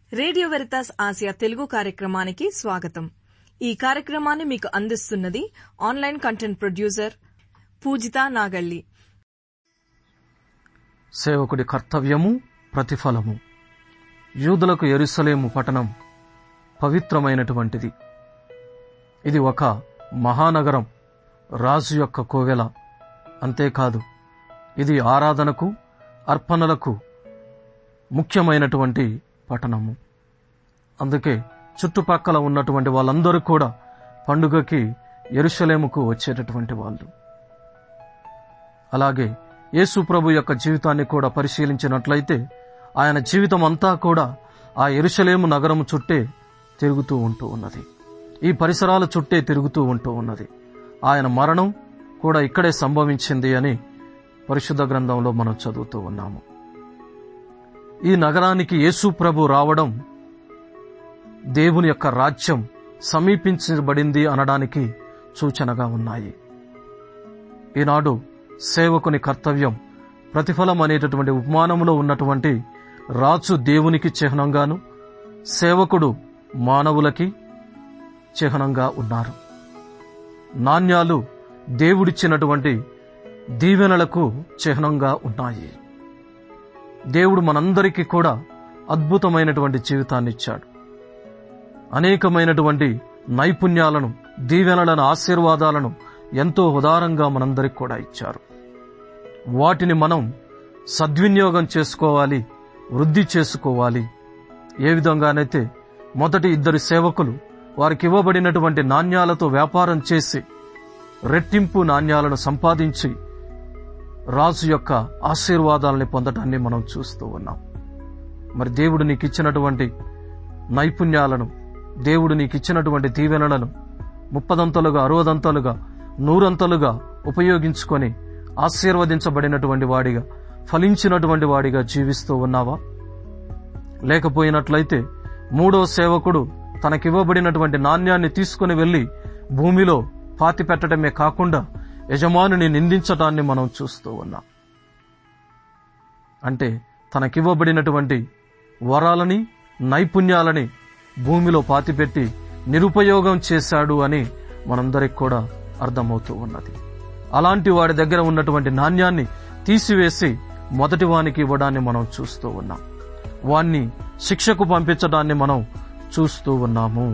Radio Veritas Asia Telugu కార్యక్రమానికి స్వాగతం ఈ కార్యక్రమాన్ని మీకు అందిస్తున్నది online content producer Poojitha Nagalli సేవకుడి కర్తవ్యము ప్రతిఫలము యూదులకు ఎరుసలేము పట్టణం పవిత్రమైనటువంటిది ఇది ఒక మహానగరం రాజు యొక్క కోవెల అంతేకాదు ఇది ఆరాధనకు అర్పణలకు ముఖ్యమైనటువంటి పట్టణము అందుకే చుట్టుపక్కల ఉన్నటువంటి వాళ్ళందరూ కూడా పండుగకి ఎరుషలేముకు వచ్చేటటువంటి వాళ్ళు అలాగే యేసు ప్రభు యొక్క జీవితాన్ని కూడా పరిశీలించినట్లయితే ఆయన జీవితం అంతా కూడా ఆ ఎరుషలేము నగరము చుట్టే తిరుగుతూ ఉంటూ ఉన్నది ఈ పరిసరాల చుట్టే తిరుగుతూ ఉంటూ ఉన్నది ఆయన మరణం కూడా ఇక్కడే సంభవించింది అని పరిశుద్ధ గ్రంథంలో మనం చదువుతూ ఉన్నాము ఈ నగరానికి యేసు ప్రభు రావడం దేవుని యొక్క రాజ్యం సమీపించబడింది అనడానికి సూచనగా ఉన్నాయి ఈనాడు సేవకుని కర్తవ్యం ప్రతిఫలం అనేటటువంటి ఉపమానములో ఉన్నటువంటి రాజు దేవునికి చిహ్నంగాను సేవకుడు మానవులకి చిహ్నంగా ఉన్నారు నాణ్యాలు దేవుడిచ్చినటువంటి దీవెనలకు చిహ్నంగా ఉన్నాయి దేవుడు మనందరికీ కూడా అద్భుతమైనటువంటి జీవితాన్ని ఇచ్చాడు అనేకమైనటువంటి నైపుణ్యాలను దీవెనలను ఆశీర్వాదాలను ఎంతో ఉదారంగా మనందరికి కూడా ఇచ్చారు వాటిని మనం సద్వినియోగం చేసుకోవాలి వృద్ధి చేసుకోవాలి ఏ విధంగానైతే మొదటి ఇద్దరు సేవకులు వారికి ఇవ్వబడినటువంటి నాణ్యాలతో వ్యాపారం చేసి రెట్టింపు నాణ్యాలను సంపాదించి రాజు యొక్క ఆశీర్వాదాలని పొందటాన్ని మనం చూస్తూ ఉన్నాం మరి దేవుడు నీకు ఇచ్చినటువంటి నైపుణ్యాలను దేవుడు నీకు ఇచ్చినటువంటి దీవెనలను ముప్పదంతలుగా అరవదంతలుగా నూరంతలుగా ఉపయోగించుకొని ఆశీర్వదించబడినటువంటి వాడిగా ఫలించినటువంటి వాడిగా జీవిస్తూ ఉన్నావా లేకపోయినట్లయితే మూడో సేవకుడు తనకివ్వబడినటువంటి నాణ్యాన్ని తీసుకుని వెళ్లి భూమిలో పాతి పెట్టడమే కాకుండా యజమానుని నిందించటాన్ని మనం చూస్తూ ఉన్నాం అంటే తనకివ్వబడినటువంటి వరాలని నైపుణ్యాలని భూమిలో పాతిపెట్టి నిరుపయోగం చేశాడు అని మనందరికి కూడా అర్థమవుతూ ఉన్నది అలాంటి వాడి దగ్గర ఉన్నటువంటి నాణ్యాన్ని తీసివేసి మొదటి వానికి ఇవ్వడాన్ని మనం చూస్తూ ఉన్నాం వాణ్ణి శిక్షకు పంపించడాన్ని మనం చూస్తూ ఉన్నాము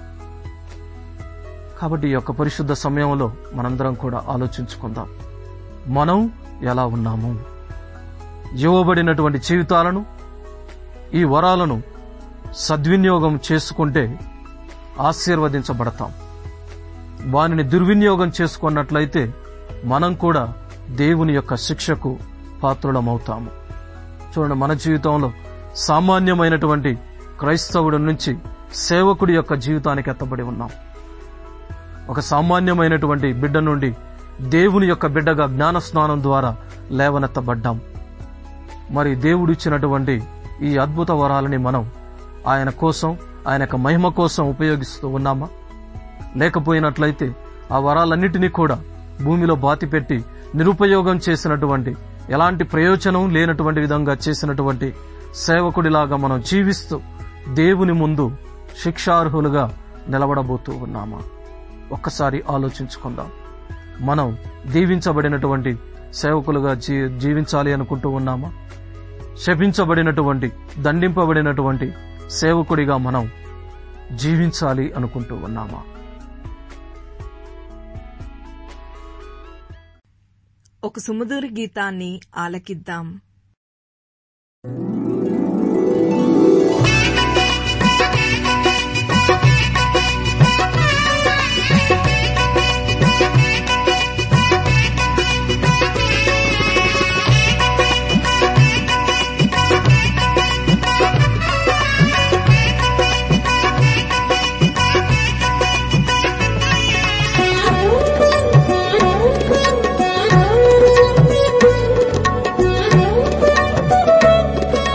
కాబట్టి ఈ యొక్క పరిశుద్ధ సమయంలో మనందరం కూడా ఆలోచించుకుందాం మనం ఎలా ఉన్నాము ఇవ్వబడినటువంటి జీవితాలను ఈ వరాలను సద్వినియోగం చేసుకుంటే ఆశీర్వదించబడతాం వానిని దుర్వినియోగం చేసుకున్నట్లయితే మనం కూడా దేవుని యొక్క శిక్షకు పాత్రులమవుతాము చూడండి మన జీవితంలో సామాన్యమైనటువంటి క్రైస్తవుడి నుంచి సేవకుడి యొక్క జీవితానికి ఎత్తబడి ఉన్నాం ఒక సామాన్యమైనటువంటి బిడ్డ నుండి దేవుని యొక్క బిడ్డగా జ్ఞాన స్నానం ద్వారా లేవనెత్తబడ్డాం మరి దేవుడిచ్చినటువంటి ఈ అద్భుత వరాలని మనం ఆయన కోసం ఆయన యొక్క మహిమ కోసం ఉపయోగిస్తూ ఉన్నామా లేకపోయినట్లయితే ఆ వరాలన్నిటినీ కూడా భూమిలో బాతిపెట్టి నిరుపయోగం చేసినటువంటి ఎలాంటి ప్రయోజనం లేనటువంటి విధంగా చేసినటువంటి సేవకుడిలాగా మనం జీవిస్తూ దేవుని ముందు శిక్షార్హులుగా నిలబడబోతూ ఉన్నామా ఒక్కసారి ఆలోచించుకుందాం మనం దీవించబడినటువంటి సేవకులుగా జీ జీవించాలి అనుకుంటూ ఉన్నామా శపించబడినటువంటి దండింపబడినటువంటి సేవకుడిగా మనం జీవించాలి అనుకుంటూ ఉన్నామా ఒక సుమధుర గీతాన్ని ఆలకిద్దాం Thank you.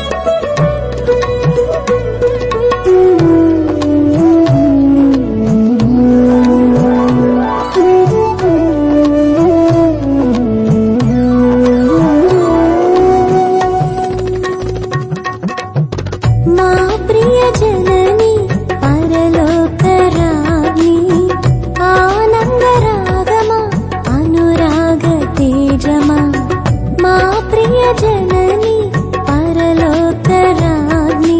ప్రియ జనని పరలోకరాజ్ఞి ఆనందరాగమా అనురాగ తేజమా మా ప్రియ జనని పరలోకరాజ్ఞి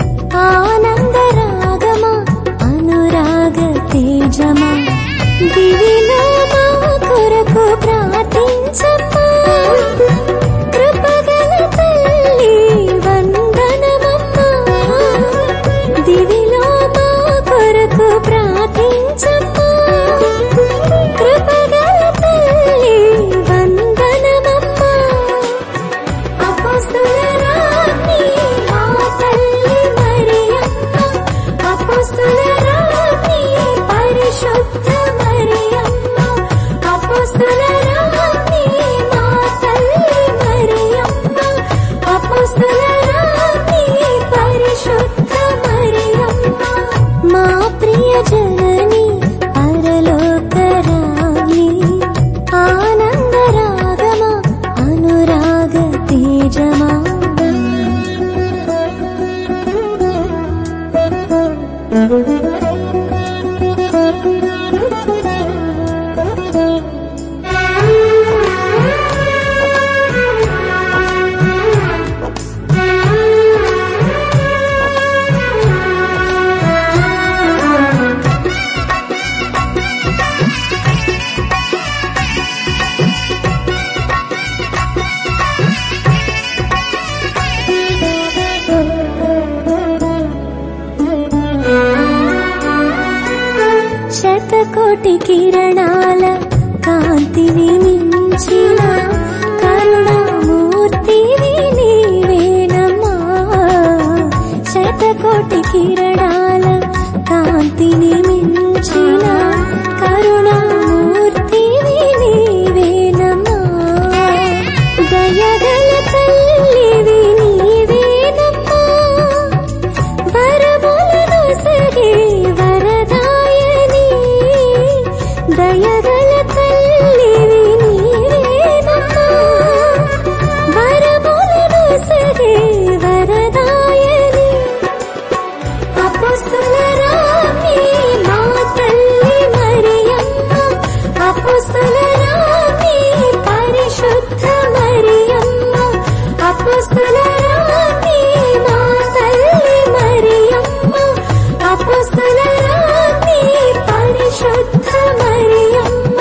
ఆనందరాగమా అనురాగ తేజమా దివిలో మా కొరకు ప్రార్థించమ్మా కృపగల తల్లి వందనమమ్మా దివిలో మా కొరకు ప్రార్థించమ్మా కృపగల తల్లి వందనమమ్మా అపస్తుల రాణి మా తల్లి మరియమ్మ అపస్తుల రాణి పరిశుద్ధ మరియమ్మ అపస్తుల రాణి మా తల్లి మరియమ్మ అపస్తుల రాణి పరిశుద్ధ మరియమ్మ మా ప్రియ జనని పరలోకరాణి ఆనందరాగమా అనురాగ తేజమా శతకోటి కిరణాల కాంతిని మించిన కరుణామూర్తివి నీవేనమ్మా శతకోటి కిరణాల కాంతిని మించిన కరుణామూర్తివి నీవేనమ్మా దయగల తల్లివి నీవేనమ్మా వరములను సగే వరదాయని దయగల తల్లివి నీవేనమ్మా వరములను సగే వరదాయని అపస్తుల రాణి మా తల్లి మరియమ్మ అపస్తుల రాణి పరిశుద్ధ మరియమ్మ అపస్తుల రాణి మా తల్లి మరియమ్మ అపస్తుల రాణి పరిశుద్ధ మరియమ్మ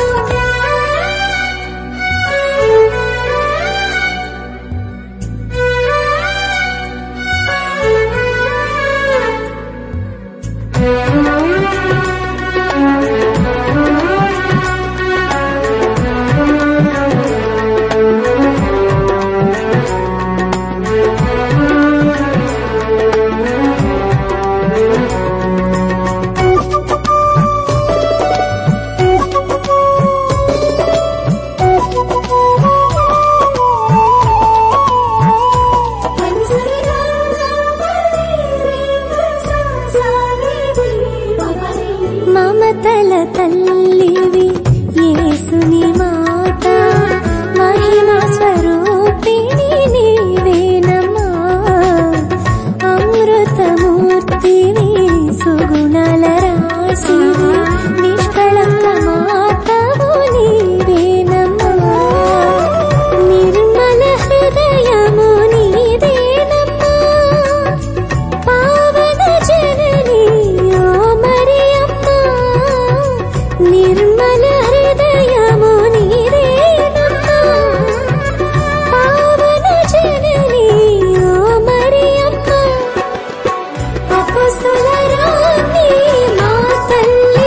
మమతల తల్లివి యేసుని మాత మహిమా స్వరూపిణి నీవేనమ్మా అమృతమూర్తివి సుగుణాల రాశివి నిష్కళంక మాతవు నీవేనమ్మా నిర్మల హృదయము నీదేనమ్మా పావన జనని ఓ మరియమ్మ నిర్మల హృదయము నీదేనమ్మా పావన జనని ఓ మరియమ్మ అపస్తుల రాణి మా తల్లి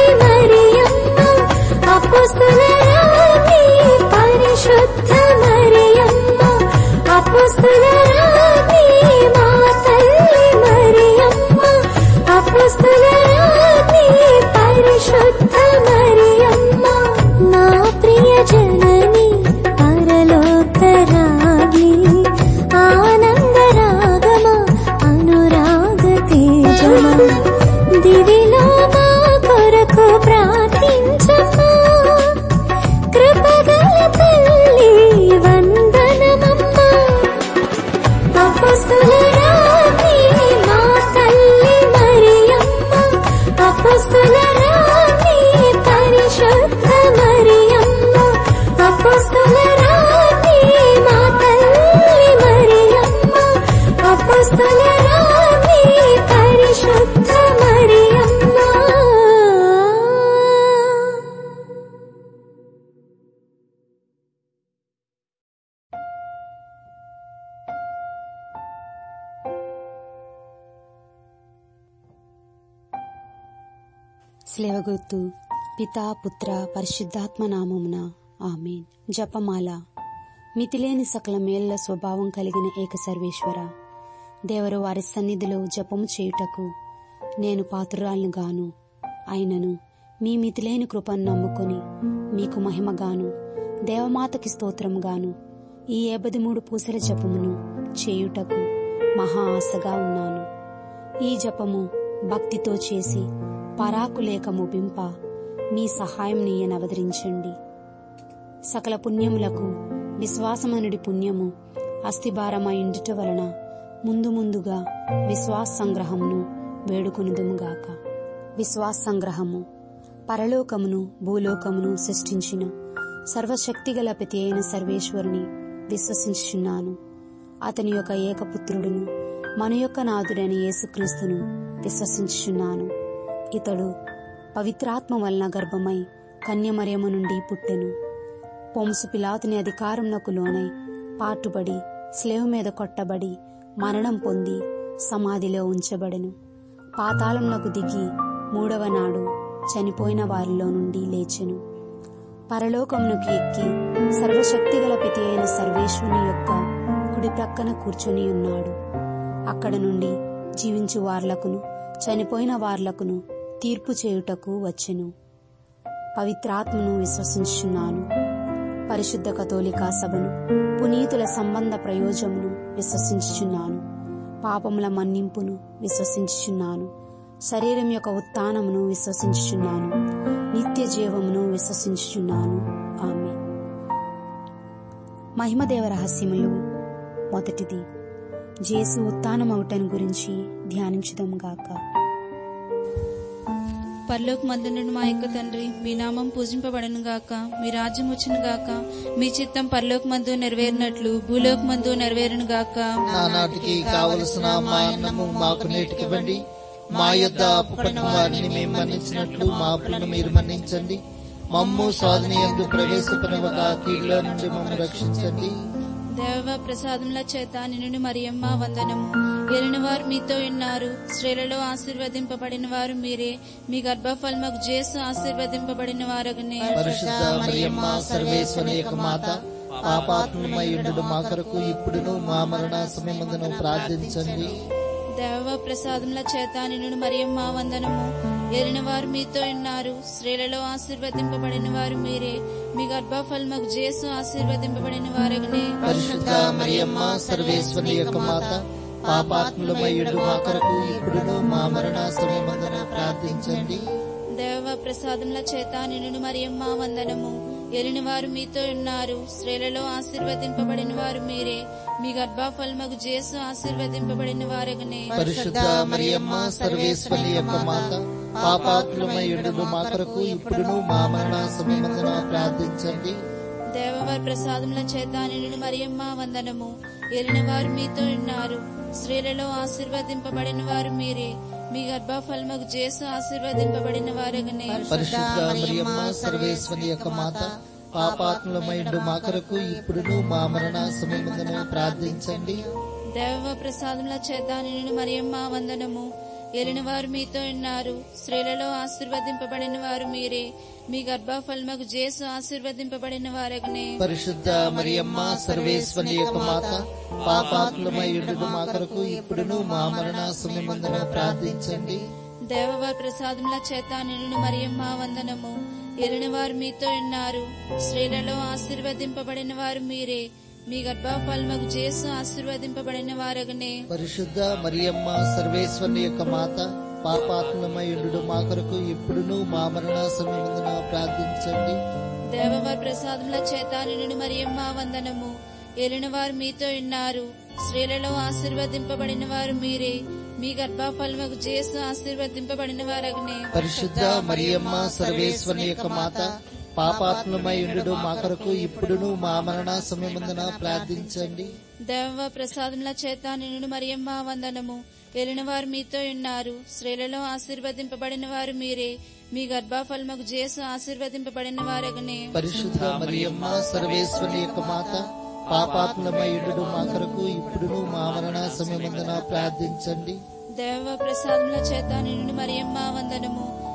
స్లేవగుర్తు పితా పుత్ర పరిశుద్ధాత్మ నామమున ఆమెన్ జపమాల మితిలేని సకల మేళ్ల స్వభావం కలిగిన ఏక సర్వేశ్వర దేవరు వారి సన్నిధిలో జపము చేయుటకు నేను పాత్రురాలను గాను అయినను మీ మితిలేని కృపను నమ్ముకొని మీకు మహిమగాను దేవమాతకి స్తోత్రముగాను ఈ ఏబది మూడు పూసల జపమును చేయుటకు మహా ఆశగా ఉన్నాను ఈ జపము భక్తితో చేసి పరాకు లేక ముగింప మీ సహాయం నీయనవదరించండి సకల పుణ్యములకు విశ్వాసమనుడి పుణ్యము అస్థిభారమైండుట వలన ముందు ముందుగా విశ్వాస సంగ్రహమును వేడుకొనుదుముగాక విశ్వాస సంగ్రహము పరలోకమును భూలోకమును సృష్టించిన సర్వశక్తిగల ప్రతి అయిన సర్వేశ్వరుని విశ్వసించుచున్నాను అతని యొక్క ఏకపుత్రుడును మన యొక్క నాథుడైన యేసుక్రీస్తును విశ్వసించుచున్నాను ఇతడు పవిత్రాత్మ వలన గర్భమై కన్యమరియమ నుండి పుట్టెను పొంసు పిలాతుని అధికారంనకు లోనై పాటుబడి స్లేవ్ మీద కొట్టబడి మరణం పొంది సమాధిలో ఉంచబడెను పాతాళంనకు దిగి మూడవ నాడు చనిపోయిన వారిలో నుండి లేచెను పరలోకమునకు ఎక్కి సర్వశక్తిగల పితి అయిన సర్వేశ్వరుని యొక్క కుడి ప్రక్కన కూర్చొని ఉన్నాడు అక్కడ నుండి జీవించు వార్లకును చనిపోయిన వార్లకును తీర్పు చేయుటకు వచ్చెను పవిత్రాత్మను విశ్వసించున్నాను పరిశుద్ధ కథోలికా సభను పునీతుల సంబంధ ప్రయోజమును విశ్వసించుచున్నాను పాపముల మన్నింపును విశ్వసించుచున్నాను శరీరం యొక్క ఉత్థానమును విశ్వసించుచున్నాను నిత్య జీవమును విశ్వసించుచున్నాను ఆమె మహిమదేవ రహస్యములు మొదటిది జేసు ఉత్థానమవుటను గురించి ధ్యానించుదాం గాక పరలోక మందునుడు మా యొక్క తండ్రి మీ నామం పూజింపబడను గాక మీ రాజ్యం వచ్చును గాక మీ చిత్తం పరలోక మందు నెరవేరినట్లు భూలోక మందు నెరవేరును గాక నానాటికి కావలసిన మా అన్నము మాకు నేటికివ్వండి మా యొద్ద అప్పుపడిన వారిని మేము మన్నించినట్లు మా అప్పులను మీరు మన్నించండి మమ్ము సాధన ఎందు ప్రవేశపనివక కీళ్ళ నుండి మమ్మల్ని రక్షించండి దేవ ప్రసాదముల చేత నిన్ను మరియమ్మ వందనము ఎరిన వారు మీతో ఉన్నారు స్త్రీలలో ఆశీర్వదింపబడిన వారు మీరే మీ గర్భఫలముకు జేసు ఆశీర్వదింపబడిన వారగనే పరిశుద్ధ మరియమ్మ సర్వేశ్వరి యొక్క మాత పాపాత్మయుడు మా కొరకు ఇప్పుడును మా మరణ సమయమందును ప్రార్థించండి దేవ ప్రసాదముల చేత నిన్ను మరియమ్మ వందనము ఎరిన వారు మీతో ఉన్నారు స్త్రీలలో ఆశీర్వదింపబడిన వారు మీరే మీ గర్భఫలముకు జేసు ఆశీర్వదింపబడిన వారగనే పరిశుద్ధ మరియమ్మ సర్వేశ్వరి యొక్క మాత పాపాత్ములమయుడు మా కొరకు ఇప్పుడును మా మరణ సమయమందున ప్రార్థించండి దేవ ప్రసాదముల చేత నిన్ను మరియమ్మ వందనము ఎరిన వారు మీతో ఉన్నారు స్త్రీలలో ఆశీర్వదింపబడిన వారు మీరే మీ గర్భఫలముకు జేసు ఆశీర్వదింపబడిన వారగనే పరిశుద్ధ మరియమ్మ సర్వేశ్వరి యొక్క మాత పాపాత్ములమయుడు మా కొరకు ఇప్పుడును మా మరణ సమయమందున ప్రార్థించండి దేవవారి ప్రసాదముల చేత నిన్ను మరియమ్మ వందనము ఎరిన వారు మీతో ఉన్నారు స్త్రీలలో ఆశీర్వదింపబడిన వారు మీరే మీ గర్భఫలముకు జేసు ఆశీర్వదింపబడిన వారగనే పరిశుద్ధ మరియమ్మ సర్వేశ్వరి యొక్క మాత పాపాత్ములమైండు మా కొరకు ఇప్పుడును మా మరణ సమయమందున ప్రార్థించండి దేవ ప్రసాదముల చేత నిన్ను మరియమ్మ వందనము ఎరిన వారు మీతో ఉన్నారు స్త్రీలలో ఆశీర్వదింపబడిన వారు మీరే మీ గర్భఫలముకు జేసు ఆశీర్వదింపబడిన వారగనే పరిశుద్ధ మరియమ్మ సర్వేశ్వరి యొక్క మాత పాపాత్ములమైండు మా కొరకు ఇప్పుడును మా మరణ సమయమందున ప్రార్థించండి దేవవారి ప్రసాదముల చేత నిన్ను మరియమ్మ వందనము ఎరిన వారు మీతో ఉన్నారు స్త్రీలలో ఆశీర్వదింపబడిన వారు మీరే మీ గర్భఫలముకు జేసు ఆశీర్వదింపబడిన వారగనే పరిశుద్ధ మరియమ్మ సర్వేశ్వరి యొక్క మాత పాపాత్ములమైండు మా కొరకు ఇప్పుడును మా మరణ సమయమందున ప్రార్థించండి దేవవారి ప్రసాదముల చేత నిన్ను మరియమ్మ వందనము ఎరిన వారు మీతో ఉన్నారు స్త్రీలలో ఆశీర్వదింపబడిన వారు మీరే మీ గర్భఫలముకు జేసు ఆశీర్వదింపబడిన వారగనే పరిశుద్ధ మరియమ్మ సర్వేశ్వరి యొక్క మాత పాపాత్ములమైండు మా కొరకు ఇప్పుడును మా మరణ సమయమందున ప్రార్థించండి దేవ ప్రసాదముల చేత నిన్ను మరియమ్మ వందనము ఎలిన వారు మీతో ఉన్నారు స్త్రీలలో ఆశీర్వదింపబడిన వారు మీరే మీ గర్భఫలముకు జేసు ఆశీర్వదింపబడిన వారగనే పరిశుద్ధ మరియమ్మ సర్వేశ్వరి యొక్క మాత పాపాత్ములమైండు మా కొరకు ఇప్పుడును మా మరణ సమయమందున ప్రార్థించండి దేవ ప్రసాదముల చేత నిన్ను మరియమ్మ వందనము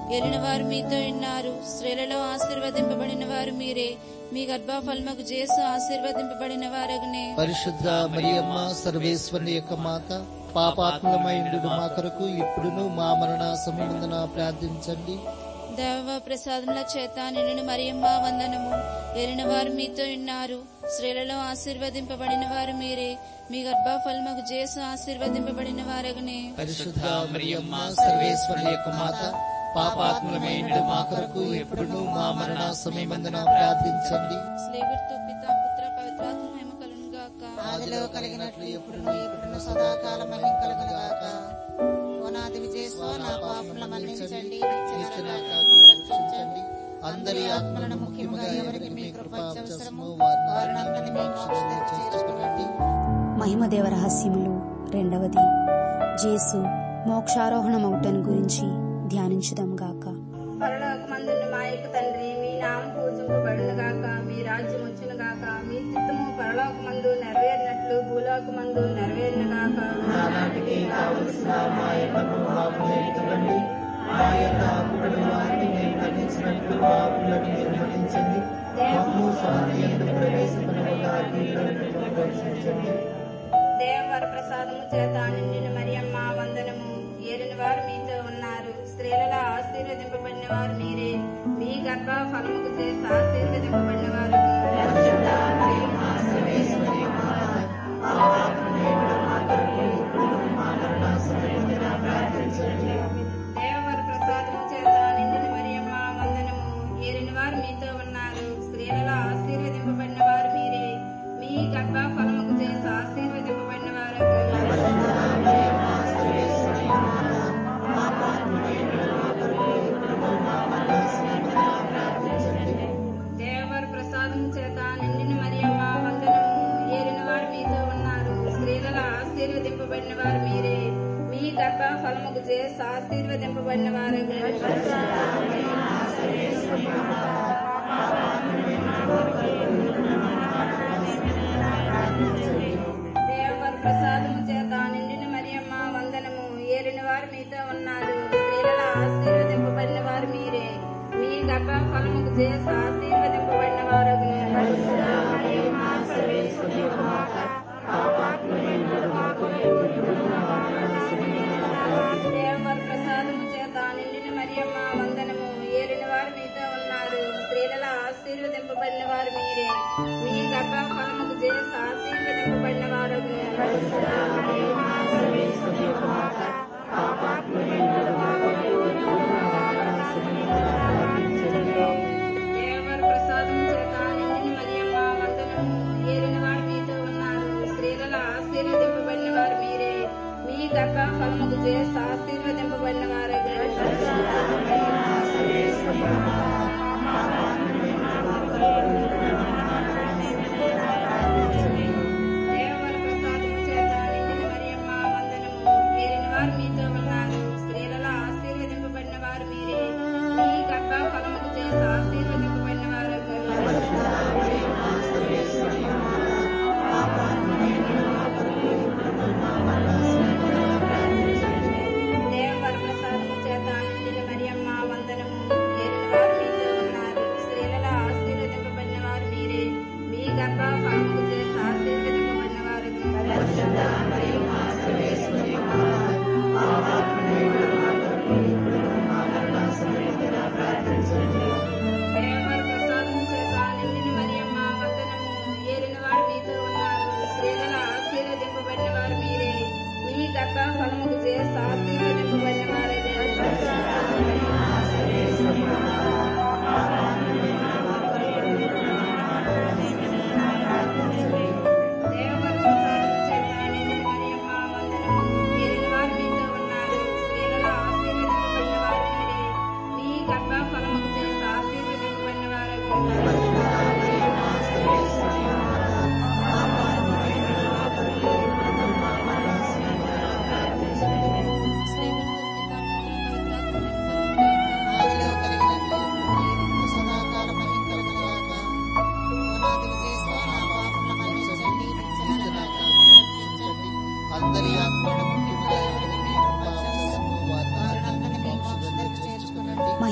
ఎరిన వారు మీతో ఉన్నారు స్త్రీలలో ఆశీర్వదింపబడిన వారు మీరే మీ గర్భఫలముకు జేసు ఆశీర్వదింపబడిన వారగునే పరిశుద్ధ మరియమ్మ సర్వేశ్వరుని యొక్క మాత పాపాత్మలమైండు మా కొరకు ఇప్పుడును మా మరణ సమయముందున ప్రార్థించండి దేవ ప్రసాదముల చేత నిన్ను మరియమ్మ వందనము ఎరిన వారు మీతో ఉన్నారు స్త్రీలలో ఆశీర్వదింపబడిన వారు మీరే మీ గర్భఫలముకు జేసు ఆశీర్వదింపబడిన వారగునే పరిశుద్ధ మరియమ్మ సర్వేశ్వరుని యొక్క మాత పాపాత్మలమైండు మా కొరకు ఇప్పుడును మా మరణ సమయముందున ప్రార్థించండి స్లేవర్తో పిత పుత్ర పవిత్రాత్మ మహిమ కలుగును గాక ఆదిలో కలిగినట్లు ఎప్పుడును ఎప్పుడును సదాకాలం మహిమ కలుగునుగాక ఓనాది విజయస్వ నా పాపముల మన్నించండి నిత్య నరకాగ్ని రక్షించండి అందరి ఆత్మలను ముఖ్యముగా ఎవరికి మీ కృప అవసరమో వారిని మీ మోక్షంలో చేర్చుకోనండి మహిమదేవ రహస్యములు రెండవది జేసు మోక్షారోహణమవుటను గురించి ధ్యానించుదాం గాక పరలోకమందున్న మా యొక్క తండ్రి మీ నామం పూజింపబడును గాక మీ రాజ్యం వచ్చును గాక మీ చిత్తము పరలోకమందు నెరవేరినట్లు భూలోకమందు నెరవేరును గాక నానాటికి కావలసిన మా ఎన్నము మాకు నేర్చుకోండి మా యొక్క అప్పులను వారిని మేము మన్నించినట్లు మా అప్పులను మీరు మన్నించండి మమ్ము స్వామి ఎందుకు ప్రవేశపడగా రక్షించండి దేవవర ప్రసాదము చేత నిండిన మరియమ్మ వందనము ఏలిన వారు మీతో ఉన్నారు స్త్రీలలో ఆశీర్వదింపబడిన వారు మీరే మీ గర్భ ఫలముకు చేసి ఆశీర్వదింపబడిన వారు దేవవర ప్రసాదము చేత నిండిన మరియమ్మ వందనము ఏలిన వారు మీతో ఉన్నారు స్త్రీలలో ఆశీర్వదింపబడిన వారు మీరే మీ గర్భ ఫలముకు చేసి ఆశీర్వదింపబడిన వారు దేవవర ప్రసాదం చేత నిండిన మరియమ్మ వందనము ఏలిన వారు మీతో ఉన్నారు స్త్రీలలో ఆశీర్వదింపబడిన వారు మీరే మీ గర్భ ఫలముకు చేసి ఆశీర్వదింపబడిన వారు దేవవర ప్రసాదము చేత నిండిన మరియమ్మ వందనము ఏలిన వారు మీతో ఉన్నారు స్త్రీలలో ఆశీర్వదింపబడిన వారు మీరే మీ గర్భ ఫలముకు చేసి ఆశీర్వదింపబడిన వారు దేవవర ప్రసాదము చేత నిండిన మరియమ్మ వందనము ఏలిన వారు మీతో ఉన్నారు స్త్రీలలో ఆశీర్వదింపబడిన వారు మీరే మీ గర్భ ఫలముకు చేసి ఆశీర్వదింపబడిన వారు దేవవర ప్రసాదం చేత నిండిన మరియమ్మ వందనము ఏలిన వారు మీతో ఉన్నారు స్త్రీలలో ఆశీర్వదింపబడిన వారు మీరే మీ గర్భ ఫలముకు చేసి ఆశీర్వదింపబడిన వారు దేవవర ప్రసాదం చేత నిండిన మరియమ్మ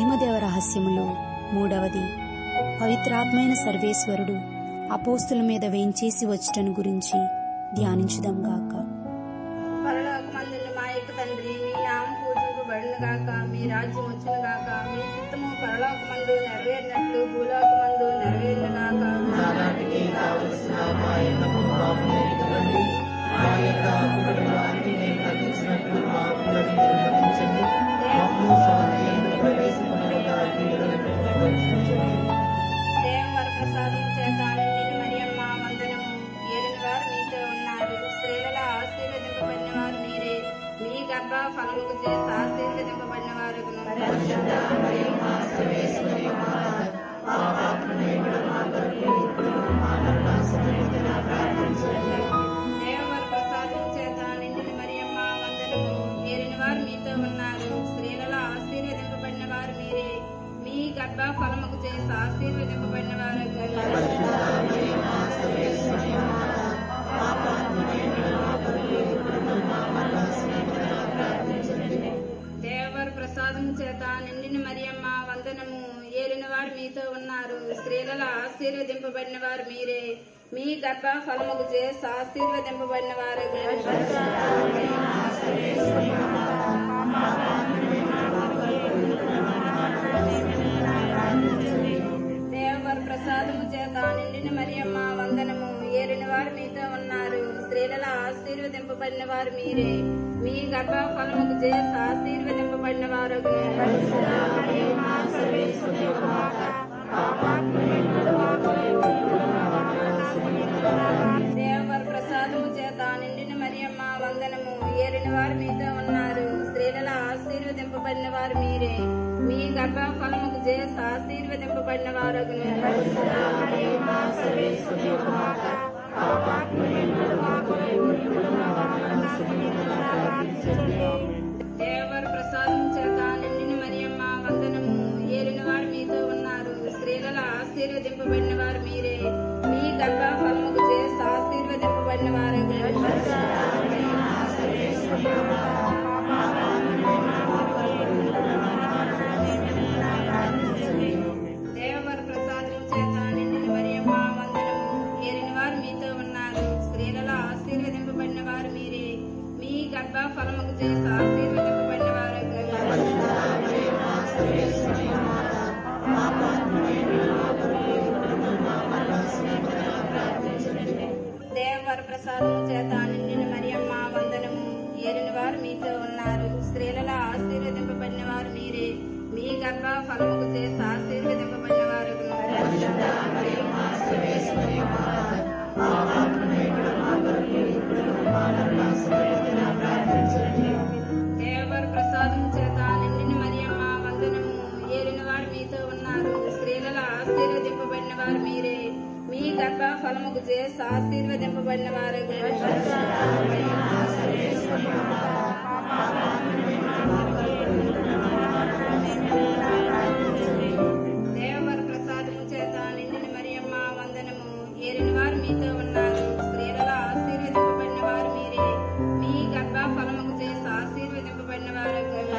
మహిమదేవ రహస్యములో మూడవది పవిత్రాత్మైన సర్వేశ్వరుడు అపోస్తుల మీద వేంచేసి వచ్చటను గురించి ధ్యానించుదాం గాక పరలోకమందున్న మా యొక్క తండ్రి మీ నామం పూజింపబడును గాక మీ రాజ్యం వచ్చును గాక మీ చిత్తము పరలోకమందు నెరవేరినట్లు భూలోకమందు నెరవేరును గాక నానాటికి కావలసిన మా ఎన్నము మాకు నేర్చుకోండి మా యొక్క అప్పుడైన వారికి మేము మన్నించినట్లు మా అప్పులను మీరు మన్నించండి మమ్ము స్వాధీనంలో ప్రవేశపెట్టగా కీడులను రక్షించండి దేవవర ప్రసాదం చేత నిండిన మరియమ్మ వందనము ఏలిన వారు మీతో ఉన్నారు స్త్రీలలో ఆశీర్వదింపబడిన వారు మీరే మీ గర్భ ఫలముకు చేసి ఆశీర్వదింపబడిన వారు దేవవర ప్రసాదం చేత నిండిన మరియమ్మ వందనము ఏలిన వారు మీతో ఉన్నారు స్త్రీలలో ఆశీర్వదింపబడిన వారు మీరే మీ గర్భ ఫలముకు చేసి ఆశీర్వదింపబడిన వారు దేవర ప్రసాదం చేత నిండిన మరియమ్మ వందనము ఏలిన వారు మీతో ఉన్నారు స్త్రీలలో ఆశీర్వదింపబడిన వారు మీరే మీ గర్భ ఫలముకు చేసి ఆశీర్వదింపబడిన వారు దేవర ప్రసాదము చేత నిండిన మరియమ్మ వందనము ఏలిన వారు మీతో ఉన్నారు స్త్రీలలో ఆశీర్వదింపబడిన వారు మీరే మీ గర్భ ఫలముకు చేసి ఆశీర్వదింపబడిన వారు దేవర ప్రసాదము చేత నిండిన మరియమ్మ వందనము ఏలిన వారు మీతో ఉన్నారు స్త్రీలలో ఆశీర్వదింపబడిన వారు మీరే మీ గర్భ ఫలముకు చేసి ఆశీర్వదింపబడిన వారు దేవర ప్రసాదం చేత నిండిన మరియమ్మ వందనము ఏలిన వారు మీతో ఉన్నారు స్త్రీలలో ఆశీర్వదింపబడిన వారు మీరే మీ గర్భ ఫలముకు చేసి ఆశీర్వదింపబడిన వారు దేవర ప్రసాదం చేత నిండిన మరియమ్మ వందనము ఏలిన వారు మీతో ఉన్నారు స్త్రీలలో ఆశీర్వదింపబడిన వారు మీరే మీ గర్భ ఫలముకు చేసి ఆశీర్వదింపబడిన వారు దేవర ప్రసాదము చేత నిండిన మరియమ్మ వందనము ఏలిన వారు మీతో ఉన్నారు స్త్రీలలో ఆశీర్వదింపబడిన వారు మీరే మీ గర్భ ఫలముకు చేసి ఆశీర్వదింపబడిన వారు దేవర ప్రసాదం చేత నిండిన మరియమ్మ వందనము ఏలిన వారు మీతో ఉన్నారు స్త్రీలలో ఆశీర్వదింపబడిన వారు మీరే మీ గర్భ ఫలముకు చేసి ఆశీర్వదింపబడిన వారు దేవర ప్రసాదము చేత నిండిన మరియమ్మ వందనము ఏలిన వారు మీతో ఉన్నారు స్త్రీలలో ఆశీర్వదింపబడిన వారు మీరే మీ గర్భ ఫలముకు చేసి ఆశీర్వదింపబడిన వారు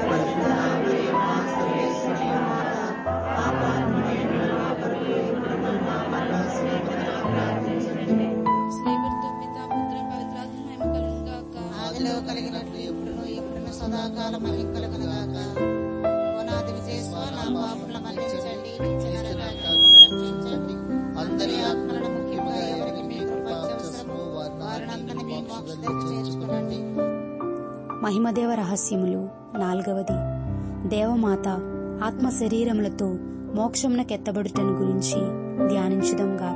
శ్రీగురుతో పిత పుత్ర పవిత్రాత్మ మహిమ కలుగును గాక ఆదిలో కలిగినట్లు ఎప్పుడును ఎప్పుడును సదాకాలం మహిమ కలుగును గాక ఓనాది విజయస్వ నా పాపముల మన్నించండి నిత్య నరకాగ్ని రక్షించండి అందరి ఆత్మలను ముఖ్యముగా ఎవరికి మీ కృప అవసరమో వారిని మీ మోక్షంలో చేర్చుకునండి మహిమదేవ రహస్యములు నాల్గవది దేవమాత ఆత్మ శరీరములతో మోక్షమునకెత్తబడుటను గురించి ధ్యానించుదాం గాక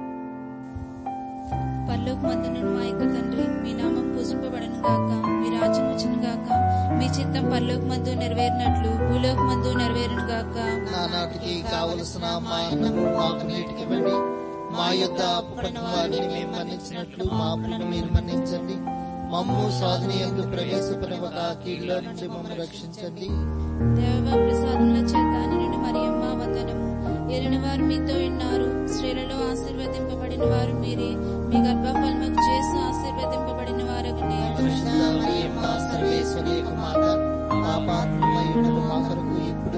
పరలోక మందును మా యొక్క తండ్రి మీ నామం పూజింపబడను గాక మీ రాజ్యం వచ్చును గాక మీ చిత్తం పరలోక మందు నెరవేరినట్లు భూలోక మందు నెరవేరును గాక నానాటికి కావలసిన మా అన్నము మాకు నేటికివ్వండి మా యొద్ద అప్పుపడిన వారిని మేము మన్నించినట్లు మా అప్పులను మీరు మన్నించండి మమ్ము సాధన ఎందు ప్రవేశపడవక కీడులో నుంచి మమ్మల్ని రక్షించండి దేవ ప్రసాదముల చేత నిన్ను మరియమ్మ వందనము ఎరిన వారు మీతో ఉన్నారు స్త్రీలలో ఆశీర్వదింపబడిన వారు మీరే మీ గర్భఫలముకు చేసి ఆశీర్వదింపబడిన వారు పరిశుద్ధ మరియమ్మ సర్వేశ్వరి యొక్క మాత మా పాత్రమయుడు మా కొరకు ఇప్పుడును మా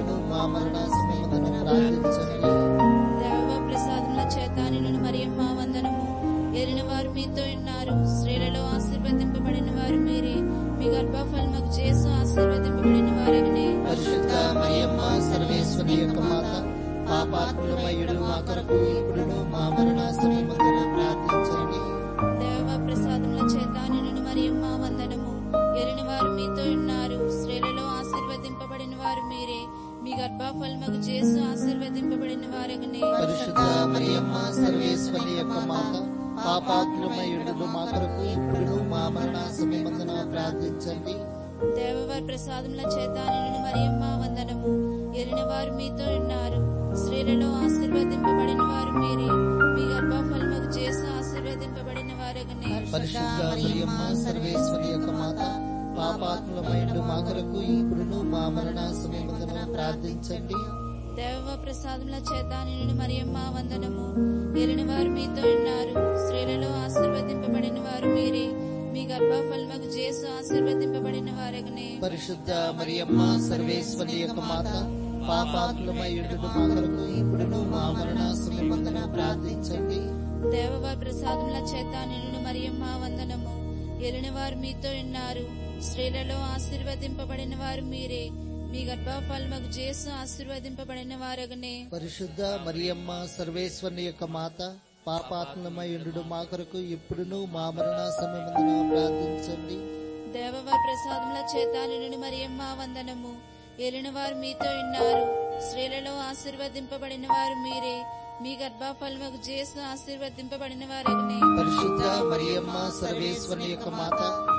మరణ సమయమందున ప్రార్థించండి దేవ ప్రసాదముల చేత నిన్ను మరియమ్మ వందనము ఏలిన వారు మీతో ఉన్నారు స్త్రీలలో ఆశీర్వదింపబడిన వారు మీరే మీ గర్భఫలముకు చేసు ఆశీర్వదింపబడిన వారగనే పరిశుద్ధ మరియమ్మ సర్వేశ్వరి యొక్క మాత పాపాత్ములమయుడు మా కొరకు ఇప్పుడును మా మరణ సమయమందున ప్రార్థించండి దేవ ప్రసాదముల చేత నిన్ను మరియమ్మ వందనము ఏలిన వారు మీతో ఉన్నారు స్త్రీలలో ఆశీర్వదింపబడిన వారు మీరే మీ గర్భఫలముకు చేసు ఆశీర్వదింపబడిన వారగనే పరిశుద్ధ మరియమ్మ సర్వేశ్వరి యొక్క మాత పాపాత్ములమయుడు మా కొరకు ఇప్పుడును మా మరణ సమయమందున ప్రార్థించండి దేవవారి ప్రసాదముల చేత నిన్ను మరియమ్మ వందనము ఎరిన వారు మీతో ఉన్నారు స్త్రీలలో ఆశీర్వదింపబడిన వారు మీరే మీ గర్భఫలముకు చేసు ఆశీర్వదింపబడిన వారగనే పరిశుద్ధ మరియమ్మ సర్వేశ్వరి యొక్క మాత పాపాత్ములమైండు మా కొరకు ఇప్పుడును మా మరణ సమయమందున ప్రార్థించండి దేవ ప్రసాదముల చేత నిన్ను మరియమ్మ వందనము ఎరిన వారు మీతో ఉన్నారు స్త్రీలలో ఆశీర్వదింపబడిన వారు మీరే మీ గర్భఫలముకు చేసు ఆశీర్వదింపబడిన వారగనే పరిశుద్ధ మరియమ్మ సర్వేశ్వరి యొక్క మాత పాపాత్ములమైండు మా కొరకు ఇప్పుడును మా మరణ సమయమందున ప్రార్థించండి దేవవారి ప్రసాదముల చేత నిన్ను మరియమ్మ వందనము ఎలిన వారు మీతో ఉన్నారు స్త్రీలలో ఆశీర్వదింపబడిన వారు మీరే మీ గర్భఫలముకు చేసు ఆశీర్వదింపబడిన వారగనే పరిశుద్ధ మరియమ్మ సర్వేశ్వరి యొక్క మాత పాపాత్ములమైండు మా కొరకు ఇప్పుడును మా మరణ సమయమందున ప్రార్థించండి దేవవారి ప్రసాదముల చేత నిన్ను మరియమ్మ వందనము ఎలిన వారు మీతో ఉన్నారు స్త్రీలలో ఆశీర్వదింపబడిన వారు మీరే మీ గర్భఫలముకు చేసు ఆశీర్వదింపబడిన వారగనే పరిశుద్ధ మరియమ్మ సర్వేశ్వరి యొక్క మాత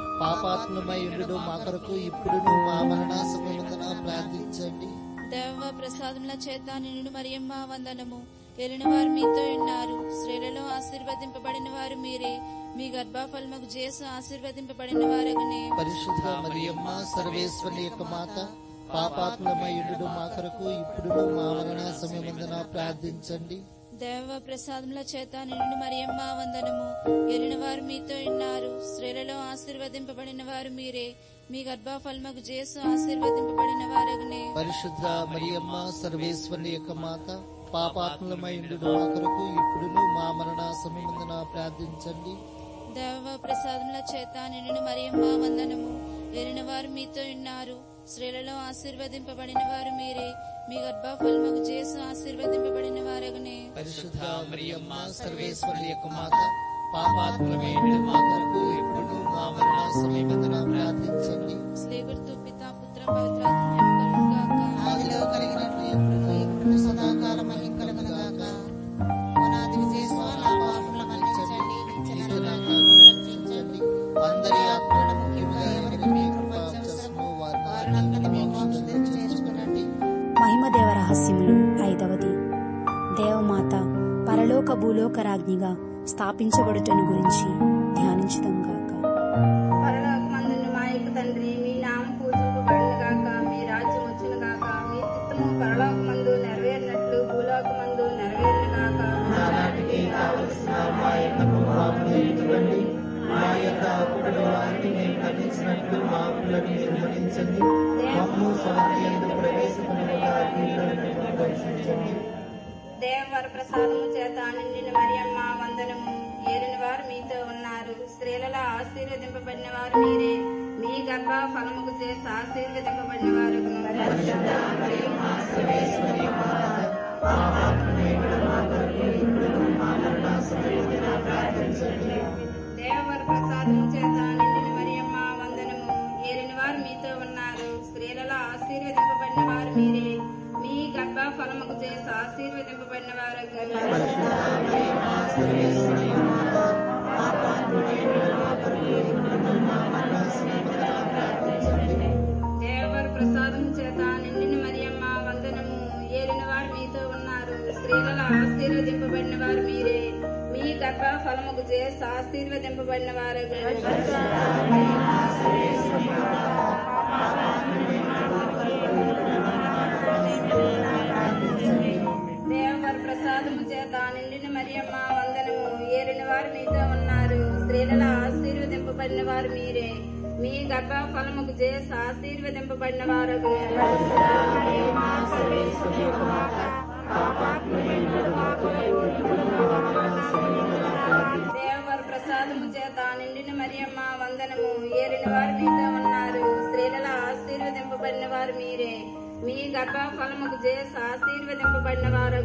పాపాత్మయుడు మా కొరకు ఇప్పుడును మా మరణ సమయమున ప్రార్థించండి దేవ ప్రసాదముల చేత నిన్ను మరియమ్మ వందనము ఎలిన వారు మీతో ఉన్నారు స్త్రీలలో ఆశీర్వదింపబడిన వారు మీరే మీ గర్భఫలముకు చేసు ఆశీర్వదింపబడిన వారగనే పరిశుద్ధ మరియమ్మ సర్వేశ్వరి యొక్క మాత పాపాత్మయుడు మా కొరకు ఇప్పుడును మా మరణ సమయమున ప్రార్థించండి దేవ ప్రసాదముల చేత నిన్ను మరియమ్మ వందనము ఎలిన వారు మీతో ఉన్నారు స్త్రీలలో ఆశీర్వదింపబడిన వారు మీరే మీ గర్భఫలముకు చేసు ఆశీర్వదింపబడిన వారగనే పరిశుద్ధ మరియమ్మ సర్వేశ్వరి యొక్క మాత పాపాత్మయుడు మా కొరకు ఇప్పుడును మా మరణ సమయమున ప్రార్థించండి దేవ ప్రసాదముల చేత నిన్ను మరియమ్మ వందనము ఎరిన వారు మీతో ఉన్నారు స్త్రీలలో ఆశీర్వదింపబడిన వారు మీరే మీ గర్భఫలముకు చేసు ఆశీర్వదింపబడిన వారగనే పరిశుద్ధ మరియమ్మ సర్వేశ్వరి యొక్క మాత పాపాత్మయుడు మా కొరకు ఇప్పుడును మా మరణ సమయమున ప్రార్థించండి స్లేవర్తో పితా పుత్ర పవిత్రాత్మ ఆదిలో కలిగినట్లు ఎప్పుడును ఇప్పుడు సదాకాలం మహిమ కలుగునుగాక పునాది విజయస్వ నా పాపముల మన్నించండి నిత్య నరకాగ్ని రక్షించండి అందరి ఆత్మలను ముఖ్యంగా ఎవరికి మీ కృప అవసరమో వారిని మీ మోక్షం చేర్చుకునండి మహిమదేవ రహస్యములు ఐదవది దేవమాత పరలోక భూలోక రాజ్ఞిగా స్థాపించబడుటను గురించి ధ్యానించుదాం గాక పరలోకమందున్న మా యొక్క తండ్రి మీ నామం పూజింపబడును గాక మీ రాజ్యం వచ్చును గాక మీ చిత్తము పరలోకమందు నెరవేరినట్లు భూలోకమందు నెరవేరును గాక నానాటికి కావలసిన మా యొక్క పాపములను ఎత్తుకోండి మా యొక్క అప్పుల వారిని మేము ఖండించినట్లు మా అప్పులను నిర్మలించండి మమ్ము స్వాతంత్ర్యంలో ప్రవేశపెట్టగా పరీక్షించండి దేవవర ప్రసాదము చేత నిండిన మరియమ్మ వందనము ఏలిన వారు మీతో ఉన్నారు స్త్రీలలో ఆశీర్వదింపబడిన వారు మీరే మీ గర్భ ఫలముకు చేసి ఆశీర్వదింపబడిన వారు దేవవర ప్రసాదము చేత నిండిన మరియమ్మ వందనము ఏలిన వారు మీతో ఉన్నారు స్త్రీలలో ఆశీర్వదింపబడిన వారు మీరే మీ గర్భ ఫలముకు చేసి ఆశీర్వదింపబడిన వారు దేవర ప్రసాదం చేత నిండిన మరియమ్మ వందనము ఏలిన వారు మీతో ఉన్నారు స్త్రీలలో ఆశీర్వదింపబడిన వారు మీరే మీ గర్భ ఫలముకు చేసి ఆశీర్వదింపబడిన వారు దేవర ప్రసాదము చేత నిండిన మరియమ్మ వందనము ఏలిన వారు మీతో ఉన్నారు స్త్రీలలో ఆశీర్వదింపబడిన వారు మీరే మీ గర్భ ఫలముకు చేసి ఆశీర్వదింపబడిన వారు దేవవర ప్రసాదము చేత నిండిన మరియమ్మ వందనము ఏరిన వారు మీతో ఉన్నారు స్త్రీలలో ఆశీర్వదింపబడిన వారు మీరే మీ గర్భ ఫలముకు చేసి ఆశీర్వదింపబడిన వారు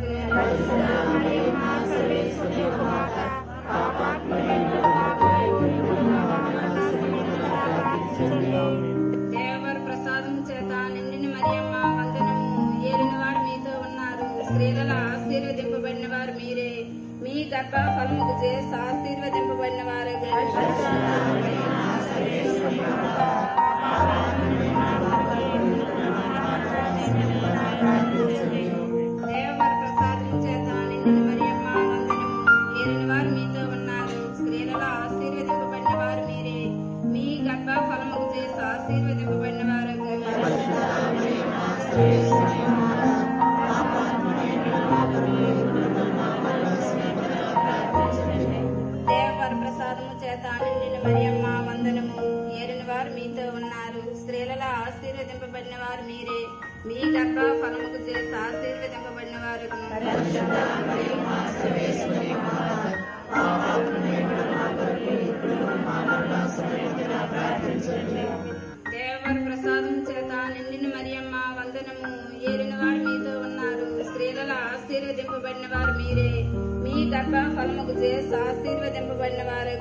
దేవవర ప్రసాదము చేత నిండిన మరియమ్మ వందనము ఏలిన వారు మీతో ఉన్నారు స్త్రీలలో ఆశీర్వదింపబడిన వారు మీరే మీ గర్భ ఫలముకు చేసి ఆశీర్వదింపబడిన వారు దేవవర ప్రసాదము చేత నిండిన మరియమ్మ వందనము ఏలిన వారు మీతో ఉన్నారు స్త్రీలలో ఆశీర్వదింపబడిన వారు మీరే మీ గర్భ ఫలముకు చేసి ఆశీర్వదింపబడిన వారు దేవవర ప్రసాదము చేత నిండిన మరియమ్మ వందనము ఏలిన వారు మీతో ఉన్నారు స్త్రీలలో ఆశీర్వదింపబడిన వారు మీరే మీ గర్భ ఫలముకు చేసి ఆశీర్వదింపబడిన వారు దేవవర ప్రసాదం చేత నిండిన మరియమ్మ వందనము ఏలిన వారు మీతో ఉన్నారు స్త్రీలలో ఆశీర్వదింపబడిన వారు మీరే మీ గర్భ ఫలముకు చేసి ఆశీర్వదింపబడిన వారు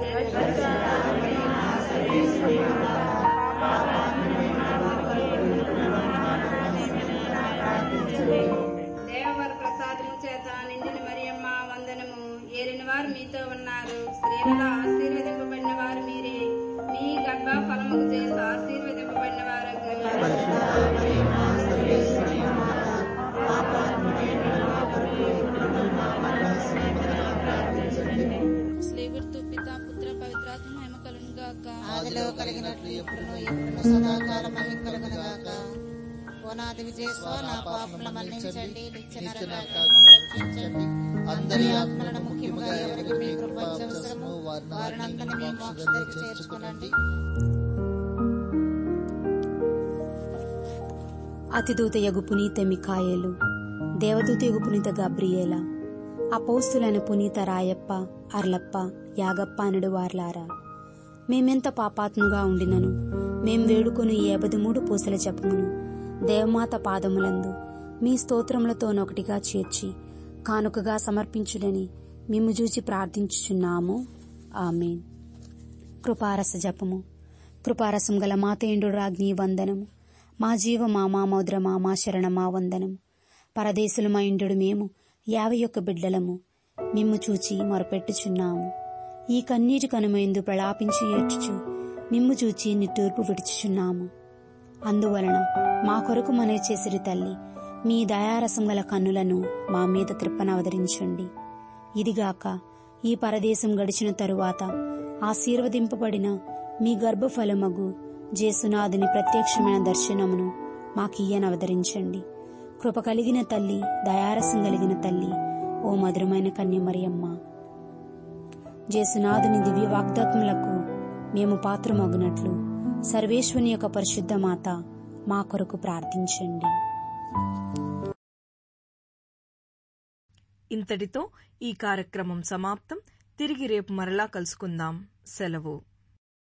దేవవర ప్రసాదము చేత నిండిన మరియమ్మ వందనము ఏలిన వారు మీతో ఉన్నారు స్త్రీలలో ఆశీర్వదింపబడిన వారు మీరే మీ గర్భ ఫలముకు చేసి ఆశీర్వదింపబడిన వారు స్లేగుర్తు పిత పుత్ర పవిత్రాత్మ మహిమ కలును గాక ఆదిలో కలిగినట్లు ఎప్పుడును ఎప్పుడును సదాకాలం మహిమ కలుగునగాక ఓనాది విజయస్వ నా పాపముల మన్నించండి నిత్య నరకాగ్ని రక్షించండి అందరి ఆత్మలను ముఖ్యముగా ఎవరికి మీ కృప అవసరము వారినందరినీ మీ మోక్షదరికి చేర్చుకునండి అతిదూతయగు పునీత మికాయేలు దేవదూతయగు పునీత గబ్రియేల అపౌస్తులైన పునీత రాయప్ప అర్లప్ప యాగప్ప అనడు వార్లారా మేమెంత పాపాత్ముగా ఉండినను మేం వేడుకొని ఏబది మూడు పూసల జపమును దేవమాత పాదములందు మీ స్తోత్రములతోనొకటిగా చేర్చి కానుకగా సమర్పించుడని మిమ్ము చూచి ప్రార్థించుచున్నాము ఆమెన్ కృపారస జపము కృపారసం గల మాతేండు రాజ్ఞి వందనము మా జీవ మా మా మౌద్ర మా మా శరణ మా వందనము పరదేశులు మా ఇండు మేము యాభై ఒక్క బిడ్డలము మిమ్ము చూచి మొరపెట్టుచున్నాము ఈ కన్నీటి కనుమైందు ప్రలాపించి ఏడ్చుచు మిమ్ము చూచి నిట్టూర్పు విడుచుచున్నాము అందువలన మా కొరకు మనే చేసిరి తల్లి మీ దయారసం గల కన్నులను మా మీద త్రిప్పనవదరించండి ఇదిగాక ఈ పరదేశం గడిచిన తరువాత ఆశీర్వదింపబడిన మీ గర్భఫలమగు జేసునాథుని ప్రత్యక్షమైన దర్శనమును మాకియ్యనవదరించండి కృప కలిగిన తల్లి దయారసం కలిగిన తల్లి ఓ మధురమైన కన్యమరియమ్మ జేసునాథుని దివ్య వాగ్దాత్ములకు మేము పాత్రమగునట్లు సర్వేశ్వని యొక్క పరిశుద్ధ మాత మా కొరకు ప్రార్థించండి ఇంతటితో ఈ కార్యక్రమం సమాప్తం తిరిగి రేపు మరలా కలుసుకుందాం సెలవు